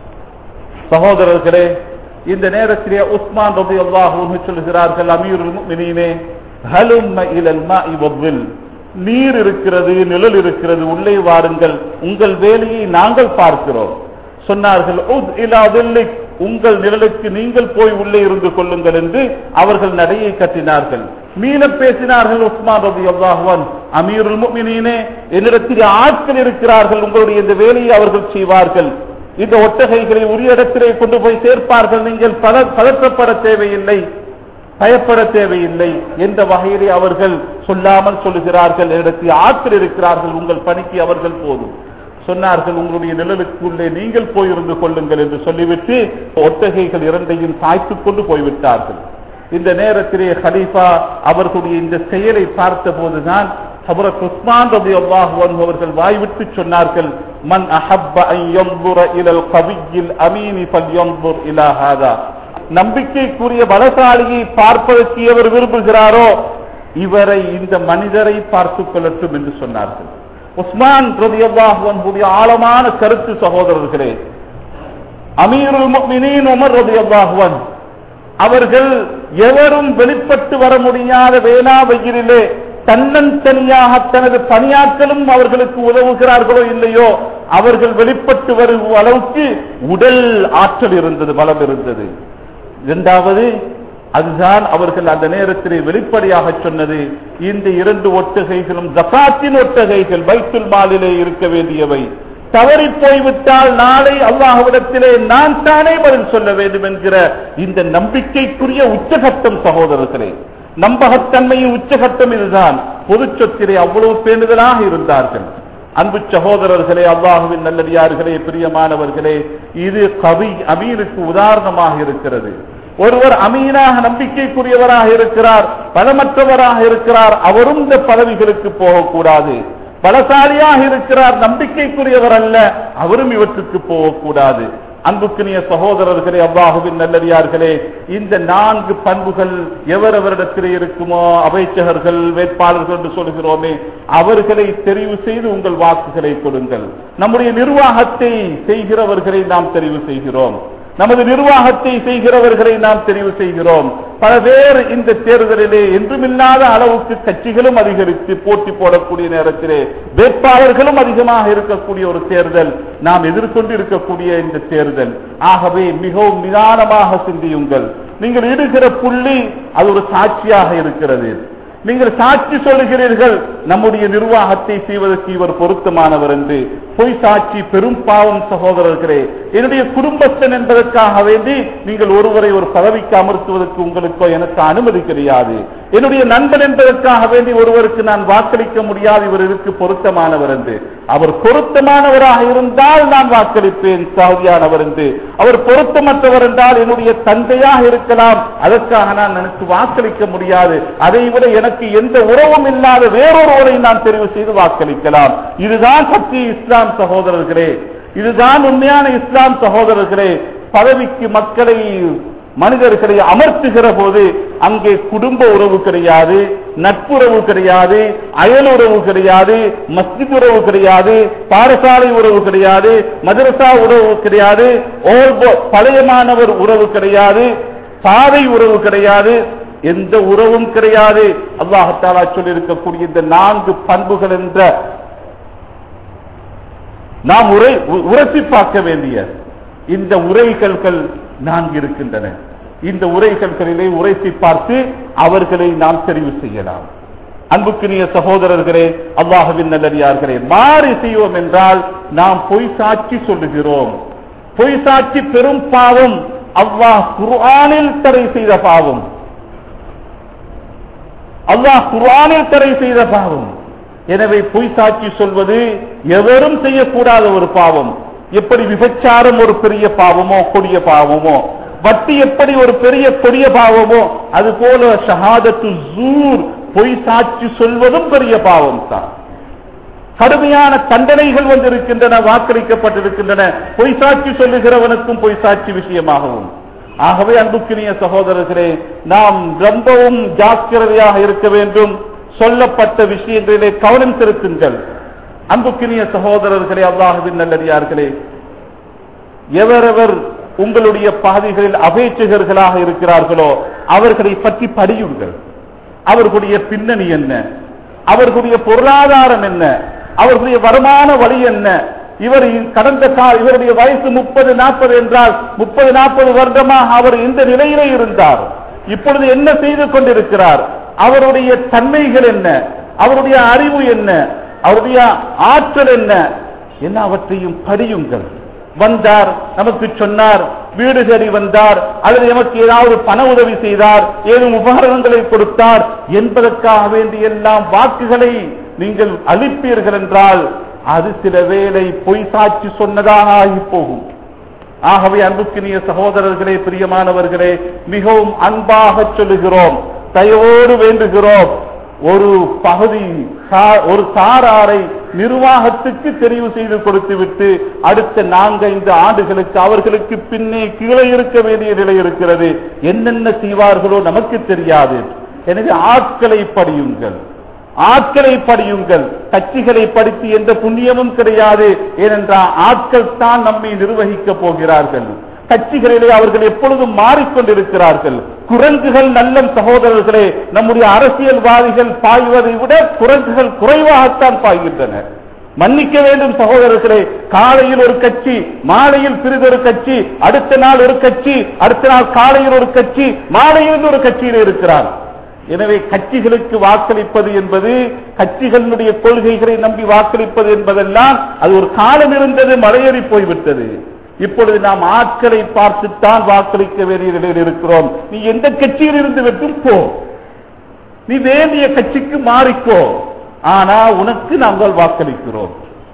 சகோதரர்களே இந்த நேரத்திலே உஸ்மான் ரபி அல்லாஹூ சொல்கிறார்கள் அமீருல் முஃமினீனே ஹலும்ம இலல் மாஇ வத்தில் நீர் இருக்கிறது நிழல் இருக்கிறது உள்ளே வாருங்கள் உங்கள் வேலையை நாங்கள் பார்க்கிறோம் சொன்னார்கள் உத் இலா தில்லிக் உங்கள் நிழலுக்கு நீங்கள் போய் உள்ளே இருந்து கொள்ளுங்கள் என்று அவர்கள் நடையை கட்டினார்கள் மீள பேசினார்கள் உஸ்மான் ரபி அல்லாஹுவன் அமீருல் முஃமினீனே என்னிடத்தில் ஆட்கள் இருக்கிறார்கள் உங்களுடைய இந்த வேலையை அவர்கள் செய்வார்கள் இந்த ஒட்டகைகளை உரிய இடத்திலே கொண்டு போய் சேர்ப்பார்கள் நீங்கள் பல பதற்றப்பட தேவையில்லை பயப்பட தேவையில்லை என்ற வகையிலே அவர்கள் சொல்லாமல் சொல்லுகிறார்கள் இடத்தில் ஆட்கள் இருக்கிறார்கள் உங்கள் பணிக்கு அவர்கள் போதும் சொன்னார்கள் உங்களுடைய நிழலுக்குள்ளே நீங்கள் போயிருந்து கொள்ளுங்கள் என்று சொல்லிவிட்டு ஒட்டகைகள் இரண்டையும் சாய்த்துக் கொண்டு போய்விட்டார்கள் இந்த நேரத்திலே ஹலீஃபா அவர்களுடைய இந்த செயலை பார்த்த போதுதான் ஹபரத் உஸ்மான் ரபி அல்லாஹ் அவர்கள் வாய்விட்டு சொன்னார்கள் மன் அஹப்ப அன் யன்துர இலல் கவியில் அமீனி ஃபல்யன்துர் இலா ஹாதா நம்பிக்கைக்குரிய பலசாலியை பார்ப்பதற்கு எவர் விரும்புகிறாரோ இவரை இந்த மனிதரை பார்த்துக் கொள்ளட்டும் என்று சொன்னார்கள் உஸ்மான் ரதியல்லாஹுடைய ஆழமான கருத்து சகோதரர்களே அமீருல் முஃமினீன் உமர் ரதியல்லாஹுவன் அவர்கள் எவரும் வெளிப்பட்டு வர முடியாத வேளா வெயிலிலே தன்னந்தனியாக தனது பணியாட்களும் அவர்களுக்கு உதவுகிறார்களோ இல்லையோ அவர்கள் வெளிப்பட்டு வரும் அளவுக்கு உடல் ஆற்றல் இருந்தது பலம் இருந்தது இரண்டாவது அதுதான் அவர்கள் அந்த நேரத்திலே வெளிப்படையாக சொன்னது இந்த இரண்டு ஒட்டகைகளும் ஜகாத்தின் ஒட்டகைகள் பைத்துல் மாலிலே இருக்க வேண்டியவை தவறி போய்விட்டால் நாளை அல்லாஹ்விடத்திலே நான் தானே பதில் சொல்ல வேண்டும் என்கிற இந்த நம்பிக்கைக்குரிய உச்சகட்டம் சகோதரர்களே நம்பகத்தன்மையின் உச்சகட்டம் இதுதான் பொது சொத்திலே அவ்வளவு பேணுதலாக இருந்தார்கள் அன்பு சகோதரர்களே அல்லாஹுவின் நல்லடியார்களே பிரியமானவர்களே இது கவி அமீனுக்கு உதாரணமாக இருக்கிறது ஒருவர் அமீனாக நம்பிக்கைக்குரியவராக இருக்கிறார் பலமற்றவராக இருக்கிறார் அவரும் இந்த பதவிகளுக்கு போகக்கூடாது பலசாலியாக இருக்கிறார் நம்பிக்கைக்குரியவர் அல்ல அவரும் இவற்றுக்கு போகக்கூடாது அன்புக்குரிய சகோதரர்களே அல்லாஹுவின் நல்லடியார்களே இந்த நான்கு பண்புகள் எவரவரிடத்திலே இருக்குமோ அமைச்சகர்கள் வேட்பாளர்கள் என்று சொல்கிறோமே அவர்களை தெரிவு செய்து உங்கள் வாக்குகளை கொடுங்கள் நம்முடைய நிர்வாகத்தை செய்கிறவர்களை நாம் தெரிவு செய்கிறோம் நமது நிர்வாகத்தை செய்கிறவர்களை நாம் தெரிவு செய்கிறோம் பல பேர் இந்த தேர்தலிலே என்றுமில்லாத அளவுக்கு கட்சிகளும் அதிகரித்து போட்டி போடக்கூடிய நேரத்திலே வேட்பாளர்களும் அதிகமாக இருக்கக்கூடிய ஒரு தேர்தல் நாம் எதிர்கொண்டு இருக்கக்கூடிய இந்த தேர்தல் ஆகவே மிகவும் நிதானமாக சிந்தியுங்கள் நீங்கள் இடுகிற புள்ளி அது ஒரு சாட்சியாக இருக்கிறது நீங்கள் சாட்சி சொல்லுகிறீர்கள் நம்முடைய நிர்வாகத்தை செய்வதற்கு இவர் பொருத்தமானவர் என்று பொய் சாட்சி பெரும் பாவம் சகோதரர்களே என்னுடைய குடும்பஸ்தன் என்பதற்காக வேண்டி நீங்கள் ஒருவரை ஒரு பதவிக்கு அமர்த்துவதற்கு உங்களுக்கோ எனக்கு அனுமதி கிடையாது என்னுடைய நண்பன் என்பதற்காக வேண்டி ஒருவருக்கு நான் வாக்களிக்க முடியாது இவருக்கு பொருத்தமானவர் என்று அவர் பொருத்தமானவராக இருந்தால் நான் வாக்களிப்பேன் சாதியானவர் என்று அவர் பொருத்தமற்றவர் என்றால் என்னுடைய தந்தையாக இருக்கலாம் அதற்காக நான் எனக்கு வாக்களிக்க முடியாது அதை விட எனக்கு எந்த உறவும் இல்லாத வேறொருவரை நான் தெரிவு செய்து வாக்களிக்கலாம் இதுதான் சத்திய இஸ்லாம் சகோதரர்களே இதுதான் உண்மையான இஸ்லாம் சகோதரர்களே பதவிக்கு மக்களை மனிதர்களை அமர்த்துகிற போது அங்கே குடும்ப உறவு கிடையாது நட்புறவு கிடையாது அயல் உறவு கிடையாது மஸ்ஜித் உறவு கிடையாது பாடசாலை உறவு கிடையாது மதரசா உறவு கிடையாது ஓர் பழைய மாணவர் உறவு கிடையாது பாதை உறவு கிடையாது எந்த உறவும் கிடையாது அல்லாஹாலா சொல்லி இருக்கக்கூடிய இந்த நான்கு பண்புகள் என்ற நாம் உரை உரசி பார்க்க வேண்டிய இந்த உரைகள்கள் நான்கு இருக்கின்றன இந்த உரைகள்களிலே உரைசி பார்த்து அவர்களை நாம் தெரிவு செய்யலாம் அன்புக்குரிய சகோதரர்களே அல்லாஹுவின் நல்லடியார்களே மாறி செய்வோம் என்றால் நாம் பொய் சாட்சி சொல்லுகிறோம் பொய் சாட்சி பெரும் பாவம் அல்லாஹ் குர்ஆனில் தடை செய்த பாவம் அல்லாஹ் குர்ஆனில் தடை செய்த பாவம் எனவே பொய் சாட்சி சொல்வது எவரும் செய்யக்கூடாத ஒரு பாவம் எப்படி விபச்சாரம் ஒரு பெரிய பாவமோ கொடிய பாவமோ வட்டி எப்படி ஒரு பெரிய கொடிய பாவமோ அது போல ஷஹாதத்து ஜூர் பொய் சாட்சி சொல்வதும் பெரிய பாவம் தான் கடுமையான தண்டனைகள் வந்திருக்கின்றன வாக்களிக்கப்பட்டிருக்கின்றன பொய் சாட்சி சொல்லுகிறவனுக்கும் பொய் சாட்சி விஷயமாகவும் ஆகவே அன்புக்கினிய சகோதரர்களே நாம் ரொம்பவும் ஜாக்கிரதையாக இருக்க வேண்டும் சொல்லப்பட்ட விஷயங்களிலே கவனம் செலுத்துங்கள் அன்புக்கினிய சகோதரர்களே அல்லாஹுவின் நல்லடியார்களே எவரவர் உங்களுடைய பாதைகளில் அபேட்சகர்களாக இருக்கிறார்களோ அவர்களை பற்றி படியுங்கள் அவர்களுடைய பின்னணி என்ன அவர்களுடைய பொருளாதாரம் என்ன அவர்களுடைய வருமான வழி என்ன இவர் கடந்த கா- இவருடைய வயசு முப்பது நாற்பது என்றால் முப்பது நாற்பது வருடமாக அவர் இந்த நிலையிலே இருந்தார் இப்பொழுது என்ன செய்து கொண்டிருக்கிறார் அவருடைய தன்மைகள் என்ன அவருடைய அறிவு என்ன அவருடைய ஆற்றல் என்ன என்ன அவற்றையும் படியுங்கள் வந்தார் நமக்கு சொன்னார் வீடு தேடி வந்தார் அல்லது நமக்கு ஏதாவது பண உதவி செய்தார் ஏதும் உபகரணங்களை கொடுத்தார் என்பதற்காக வேண்டிய எல்லாம் வாக்குகளை நீங்கள் அளிப்பீர்கள் என்றால் அது சில வேளை பொய் சாட்சி சொன்னதாக ஆகி போகும் ஆகவே அன்புக்கினிய சகோதரர்களே பிரியமானவர்களே மிகவும் அன்பாக சொல்லுகிறோம் தயவோடு வேண்டுகிறோம் ஒரு பகுதி சா- ஒரு சாராரை நிர்வாகத்துக்கு தெரிவு செய்து கொடுத்துவிட்டு அடுத்த நான்கைந்து ஆண்டுகளுக்கு அவர்களுக்கு பின்னே கீழே இருக்க வேண்டிய நிலை இருக்கிறது என்னென்ன செய்வார்களோ நமக்கு தெரியாது எனவே ஆட்களை படியுங்கள் ஆட்களை படியுங்கள் கட்சிகளை படித்து எந்த புண்ணியமும் கிடையாது ஏனென்றால் ஆட்கள் தான் நம்மை நிர்வகிக்க போகிறார்கள் கட்சிகளிலே அவர்கள் எப்பொழுதும் மாறிக்கொண்டிருக்கிறார்கள் குரங்குகள் நல்ல சகோதரர்களே நம்முடைய அரசியல்வாதிகள் பாய்வதை விட குரங்குகள் குறைவாகத்தான் பாய்கின்றன மன்னிக்க வேண்டும் சகோதரர்களே காலையில் ஒரு கட்சி மாலையில் சிறிதொரு கட்சி அடுத்த நாள் ஒரு கட்சி அடுத்த நாள் காலையில் ஒரு கட்சி மாலையில் ஒரு கட்சியில் இருக்கிறார் எனவே கட்சிகளுக்கு வாக்களிப்பது என்பது கட்சிகளுடைய கொள்கைகளை நம்பி வாக்களிப்பது என்பதெல்லாம் அது ஒரு காலம் இருந்தது மலையேறி போய்விட்டது இப்பொழுது நாம் ஆட்களை பார்த்துத்தான் வாக்களிக்க வேண்டிய நிலையில் இருக்கிறோம் நீ எந்த கட்சியில் இருந்து விட்டும் போ நீ வேண்டிய கட்சிக்கு மாறிக்கோ ஆனா உனக்கு நாங்கள் வாக்களிக்கிறோம்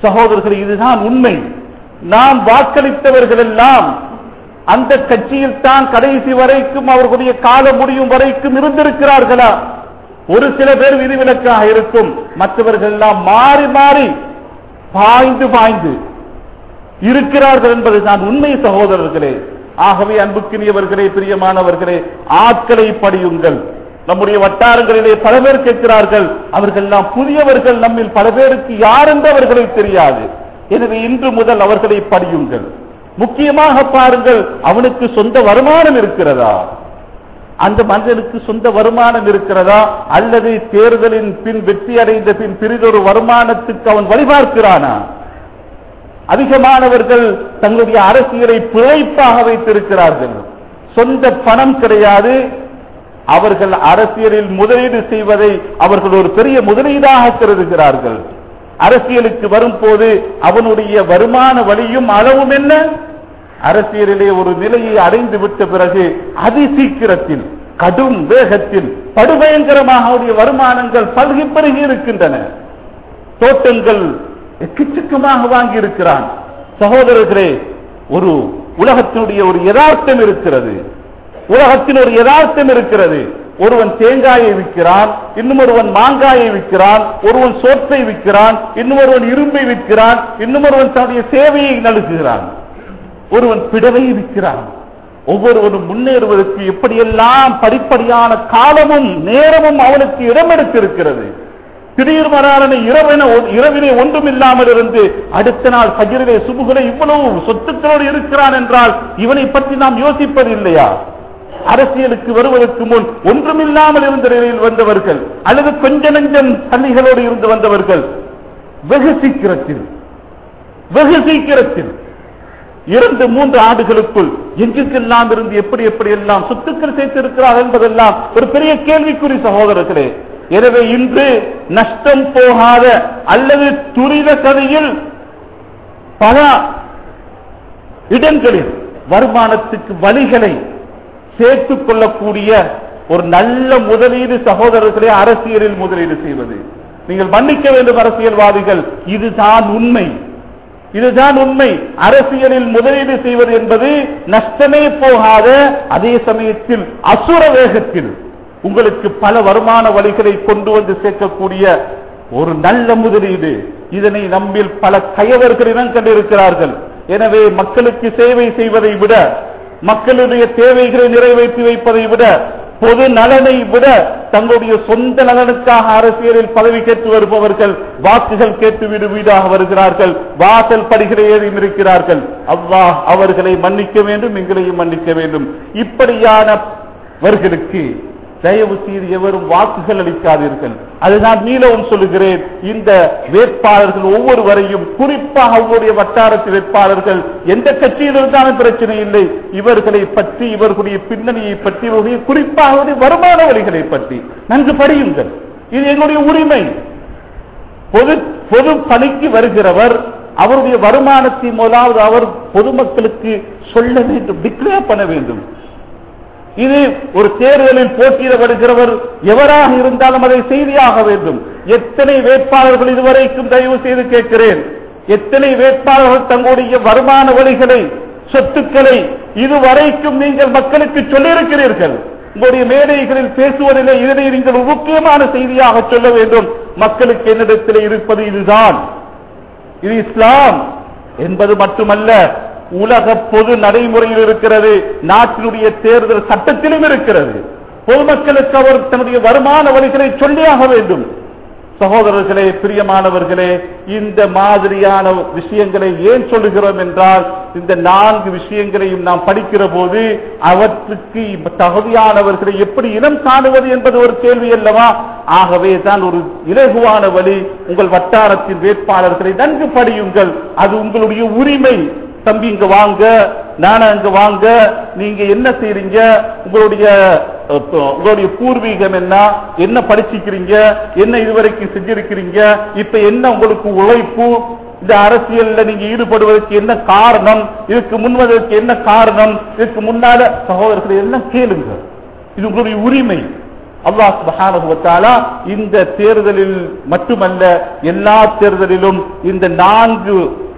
சகோதரர்களே இதுதான் உண்மை நாம் வாக்களித்தவர்கள் எல்லாம் அந்த கட்சியில் தான் கடைசி வரைக்கும் அவர்களுடைய காலம் முடியும் வரைக்கும் இருந்திருக்கிறார்களா ஒரு சில பேர் விதிவிலக்காக இருக்கும் மற்றவர்கள் எல்லாம் மாறி மாறி பாய்ந்து பாய்ந்து இருக்கிறார்கள் என்பதுதான் உண்மை சகோதரர்களே ஆகவே அன்புக்கினியவர்களே பிரியமானவர்களே ஆட்களை படியுங்கள் நம்முடைய வட்டாரங்களிலே பல பேர் கேட்கிறார்கள் அவர்கள் எல்லாம் புதியவர்கள் நம்மில் பல பேருக்கு யார் என்று அவர்களை தெரியாது எனவே இன்று முதல் அவர்களை படியுங்கள் முக்கியமாக பாருங்கள் அவனுக்கு சொந்த வருமானம் இருக்கிறதா அந்த மனிதனுக்கு சொந்த வருமானம் இருக்கிறதா அல்லது தேர்தலின் பின் வெற்றி அடைந்த பின் பிறிதொரு வருமானத்துக்கு அவன் வழிபார்க்கிறானா அதிகமானவர்கள் தங்களுடைய அரசியலை பிழைப்பாக வைத்திருக்கிறார்கள் சொந்த பணம் கிடையாது அவர்கள் அரசியலில் முதலீடு செய்வதை அவர்கள் ஒரு பெரிய முதலீடாக கருதுகிறார்கள் அரசியலுக்கு வரும்போது அவனுடைய வருமான வழியும் அளவும் என்ன அரசியலிலே ஒரு நிலையை அடைந்து விட்ட பிறகு அதி சீக்கிரத்தில் கடும் வேகத்தில் படுபயங்கரமாக அவருடைய வருமானங்கள் பல்கி பெருகி இருக்கின்றன தோட்டங்கள் எக்கச்சக்கமாக வாங்கி இருக்கிறான் சகோதரர்களே ஒரு உலகத்தினுடைய ஒரு யதார்த்தம் இருக்கிறது உலகத்தில் ஒரு யதார்த்தம் இருக்கிறது ஒருவன் தேங்காயை விற்கிறான் இன்னும் ஒருவன் மாங்காயை விற்கிறான் ஒருவன் சோற்றை விற்கிறான் இன்னும் ஒருவன் இரும்பை விற்கிறான் இன்னும் ஒருவன் தன்னுடைய சேவையை நல்குகிறான் ஒருவன் பிடவை விற்கிறான் ஒவ்வொருவனும் முன்னேறுவதற்கு எப்படியெல்லாம் படிப்படியான காலமும் நேரமும் அவனுக்கு இடமெடுத்திருக்கிறது திடீர் மராளனை இரவின இரவிலே ஒன்றும் இல்லாமல் இருந்து அடுத்த நாள் பகிரிலே சுபுகளை இவ்வளவு சொத்துக்களோடு இருக்கிறான் என்றால் இவனை பற்றி நாம் யோசிப்பது இல்லையா அரசியலுக்கு வருவதற்கு முன் ஒன்றுமில்லாமல் இருந்த நிலையில் வந்தவர்கள் அல்லது கொஞ்ச நஞ்சம் தண்ணிகளோடு இருந்து வந்தவர்கள் வெகு சீக்கிரத்தில் வெகு சீக்கிரத்தில் இரண்டு மூன்று ஆண்டுகளுக்குள் எங்கெங்கெல்லாம் இருந்து எப்படி எப்படி எல்லாம் சொத்துக்கள் சேர்த்திருக்கிறார் என்பதெல்லாம் ஒரு பெரிய கேள்விக்குறி சகோதரர்களே எனவே இன்று நஷ்டம் போகாத அல்லது துரித கதையில் பல இடங்களில் வருமானத்துக்கு வழிகளை சேர்த்துக் கொள்ளக்கூடிய ஒரு நல்ல முதலீடு சகோதரர்களே அரசியலில் முதலீடு செய்வது நீங்கள் மன்னிக்க வேண்டும் அரசியல்வாதிகள் இதுதான் உண்மை இதுதான் உண்மை அரசியலில் முதலீடு செய்வது என்பது நஷ்டமே போகாத அதே சமயத்தில் அசுர வேகத்தில் உங்களுக்கு பல வருமான வழிகளை கொண்டு வந்து சேர்க்கக்கூடிய ஒரு நல்ல முதலீடு இதனை நம்மில் பல கயவர்கள் இனம் கண்டிருக்கிறார்கள் எனவே மக்களுக்கு சேவை செய்வதை விட மக்களுடைய தேவைகளை நிறைவேற்றி வைப்பதை விட பொது நலனை விட தங்களுடைய சொந்த நலனுக்காக அரசியலில் பதவி கேட்டு வருபவர்கள் வாக்குகள் கேட்டு வீடு வீடாக வருகிறார்கள் வாசல் படிகளை ஏறியும் இருக்கிறார்கள் அல்லாஹ் அவர்களை மன்னிக்க வேண்டும் எங்களையும் மன்னிக்க வேண்டும் இப்படியானவர்களுக்கு தயவு செய்து எவரும் வாக்குகள் அளிக்காதீர்கள் அதுதான் மீளவும் சொல்லுகிறேன் இந்த வேட்பாளர்கள் ஒவ்வொருவரையும் குறிப்பாக அவருடைய வட்டாரத்து வேட்பாளர்கள் எந்த கட்சியில் இருந்தாலும் பிரச்சனை இல்லை இவர்களை பற்றி இவர்களுடைய பின்னணியை பற்றி இவருடைய குறிப்பாக அவருடைய வருமான வழிகளை பற்றி நன்கு படியுங்கள் இது எங்களுடைய உரிமை பொது பொது பணிக்கு வருகிறவர் அவருடைய வருமானத்தை முதலாவது அவர் பொதுமக்களுக்கு சொல்ல வேண்டும் டிக்ளேர் பண்ண வேண்டும் இது ஒரு தேர்தலில் போட்டியிட வருகிறவர் எவராக இருந்தாலும் அதை செய்தியாக வேண்டும் எத்தனை வேட்பாளர்கள் இதுவரைக்கும் தயவு செய்து கேட்கிறேன் எத்தனை வேட்பாளர்கள் தங்களுடைய வருமான வழிகளை சொத்துக்களை இதுவரைக்கும் நீங்கள் மக்களுக்கு சொல்லியிருக்கிறீர்கள் உங்களுடைய மேடைகளில் பேசுவதிலே இதனை நீங்கள் ஒரு முக்கியமான செய்தியாக சொல்ல வேண்டும் மக்களுக்கு என்னிடத்தில் இருப்பது இதுதான் இது இஸ்லாம் என்பது மட்டுமல்ல உலக பொது நடைமுறையில் இருக்கிறது நாட்டினுடைய தேர்தல் சட்டத்திலும் இருக்கிறது பொதுமக்களுக்கு அவர் தன்னுடைய வருமான வழிகளை சொல்லியாக வேண்டும் சகோதரர்களே பிரியமானவர்களே இந்த மாதிரியான விஷயங்களை ஏன் சொல்லுகிறோம் என்றால் இந்த நான்கு விஷயங்களையும் நாம் படிக்கிற போது அவற்றுக்கு தகுதியானவர்களை எப்படி இனம் காணுவது என்பது ஒரு கேள்வி அல்லவா ஆகவே தான் ஒரு இலகுவான வழி உங்கள் வட்டாரத்தின் வேட்பாளர்களை நன்கு படியுங்கள் அது உங்களுடைய உரிமை தம்பி இங்க வாங்க நான அங்க வாங்க நீங்க என்ன செய்றீங்க உங்களுடைய உங்களுடைய பூர்வீகம் என்ன என்ன படிச்சிருக்கிறீங்க என்ன இதுவரைக்கும் செஞ்சிருக்கிறீங்க இப்ப என்ன உங்களுக்கு உழைப்பு இந்த அரசியல்ல நீங்க ஈடுபடுவதற்கு என்ன காரணம் இதுக்கு முன்வதற்கு என்ன காரணம் இதுக்கு முன்னால சகோதரர்களை எல்லாம் கேளுங்க இது உங்களுடைய உரிமை அல்லாஹ் சுப்ஹானஹு வ தஆலா இந்த தேர்தலில் மட்டுமல்ல எல்லா தேர்தலிலும் இந்த நான்கு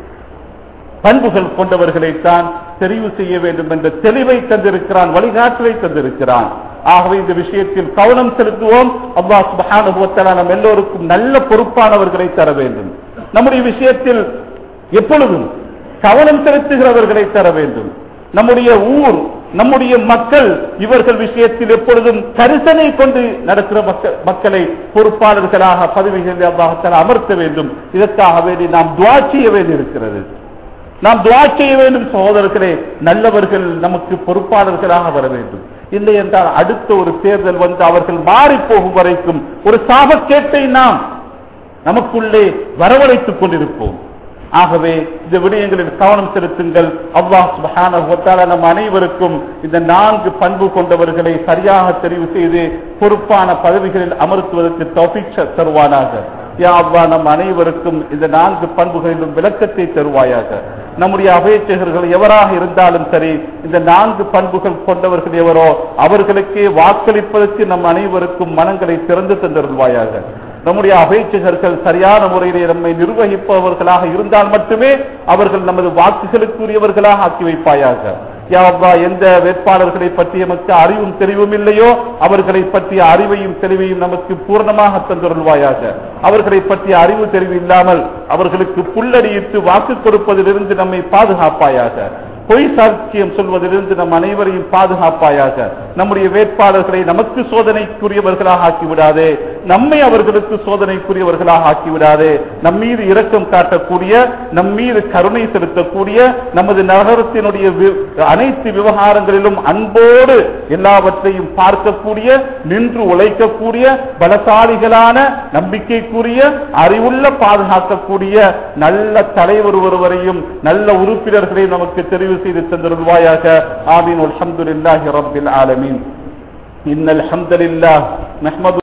பண்புகள் கொண்டவர்களைத்தான் தெரிவு செய்ய வேண்டும் என்ற தெளிவை தந்திருக்கிறான் வழிகாட்டலை தந்திருக்கிறான் ஆகவே இந்த விஷயத்தில் கவனம் செலுத்துவோம் அல்லாஹ் சுப்ஹானஹு வ தஆலா நம் எல்லோருக்கும் நல்ல பொறுப்பானவர்களை தர வேண்டும் நம்முடைய விஷயத்தில் எப்பொழுதும் கவனம் செலுத்துகிறவர்களை தர வேண்டும் நம்முடைய ஊர் நம்முடைய மக்கள் இவர்கள் விஷயத்தில் எப்பொழுதும் கரிசனை கொண்டு நடக்கிற மக்கள் மக்களை பொறுப்பாளர்களாக பதவிகளில் அல்லாஹத்தால் அமர்த்த வேண்டும் இதற்காக வேண்டி நாம் துவா செய்ய வேண்டியிருக்கிறது நாம் துவா செய்ய வேண்டும் சகோதரர்களே நல்லவர்கள் நமக்கு பொறுப்பாளர்களாக வர வேண்டும் இல்லை என்றால் அடுத்த ஒரு தேர்தல் வந்து அவர்கள் மாறி போகும் வரைக்கும் ஒரு சாபக்கேட்டை நாம் நமக்குள்ளே வரவழைத்துக் கொண்டிருப்போம் ஆகவே இந்த விடயங்களில் கவனம் செலுத்துங்கள் அல்லாஹ் சுப்ஹானஹு வ தஆலா நம் அனைவருக்கும் இந்த நான்கு பண்பு கொண்டவர்களை சரியாக தெரிவு செய்து பொறுப்பான பதவிகளில் அமர்த்துவதற்கு தௌஃபீக் தருவானாக யா அல்லாஹ் நம் அனைவருக்கும் இந்த நான்கு பண்புகளிலும் விளக்கத்தை தருவாயாக நம்முடைய அபேட்சகர்கள் எவராக இருந்தாலும் சரி இந்த நான்கு பண்புகள் கொண்டவர்கள் எவரோ அவர்களுக்கே வாக்களிப்பதற்கு நம் அனைவருக்கும் மனங்களை திறந்து தந்தருள்வாயாக நம்முடைய அபேட்சகர்கள் சரியான முறையிலே நம்மை நிர்வகிப்பவர்களாக இருந்தால் மட்டுமே அவர்கள் நமது வாக்குகளுக்குரியவர்களாக ஆக்கி வைப்பாயாக யா அல்லாஹ் எந்த வேட்பாளர்களை பற்றி நமக்கு அறிவும் தெளிவும் இல்லையோ அவர்களை பற்றிய அறிவையும் தெளிவையும் நமக்கு பூர்ணமாக தந்துருள்வாயாக அவர்களை பற்றிய அறிவு தெளிவு இல்லாமல் அவர்களுக்கு புல்லடியிட்டு வாக்கு கொடுப்பதிலிருந்து நம்மை பாதுகாப்பாயாக பொய் சாட்சியம் சொல்வதிலிருந்து நம் அனைவரையும் பாதுகாப்பாயாக நம்முடைய வேட்பாளர்களை நமக்கு சோதனைக்குரியவர்களாக ஆக்கிவிடாதே நம்மை அவர்களுக்கு சோதனைக்குரியவர்களாக ஆக்கிவிடாதே நம் மீது இரக்கம் காட்டக்கூடிய நம் மீது கருணை செலுத்தக்கூடிய நமது நகரத்தினுடைய வி- அனைத்து விவகாரங்களிலும் அன்போடு எல்லாவற்றையும் பார்க்கக்கூடிய நின்று உழைக்கக்கூடிய பலசாலிகளான நம்பிக்கைக்குரிய அறிவுள்ள பாதுகாக்கக்கூடிய நல்ல தலைவர் ஒருவரையும் நல்ல உறுப்பினர்களை நமக்கு தெரிவு செய்து தந்திருவாயாக ஆமீன் அல்ஹம்துலில்லாஹி ரப்பில் ஆலமீன் இன்னல் ஹம்தலில்லாஹ் நஹ்மது